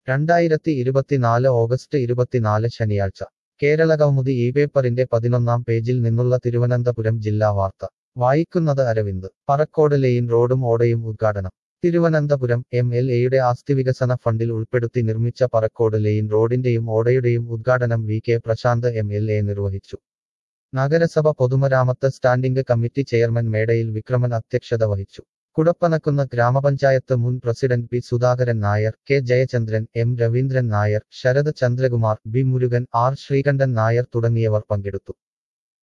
രണ്ടായിരത്തി ഇരുപത്തിനാല് ഓഗസ്റ്റ് ഇരുപത്തിനാല് ശനിയാഴ്ച കേരള കൗമുദി ഈ പേപ്പറിന്റെ പതിനൊന്നാം പേജിൽ നിന്നുള്ള തിരുവനന്തപുരം ജില്ലാ വാർത്ത വായിക്കുന്നത് അരവിന്ദ് പറക്കോട് ലെയിൻ റോഡും ഓടയും ഉദ്ഘാടനം തിരുവനന്തപുരം എം എൽ എയുടെ ആസ്തിവികസന ഫണ്ടിൽ ഉൾപ്പെടുത്തി നിർമ്മിച്ച പറക്കോട് ലെയിൻ റോഡിന്റെയും ഓടയുടെയും ഉദ്ഘാടനം V K Prashanth M L A നിർവഹിച്ചു നഗരസഭ പൊതുമരാമത്ത് സ്റ്റാൻഡിംഗ് കമ്മിറ്റി ചെയർമാൻ മേടയിൽ വിക്രമൻ അധ്യക്ഷത വഹിച്ചു കുടപ്പനക്കുന്ന് ഗ്രാമപഞ്ചായത്ത് മുൻ president P Sudhakaran Nair K Jayachandran M Raveendran Nair Sarath Chandrakumar B Murugan R Sreekantan Nair തുടങ്ങിയവർ പങ്കെടുത്തു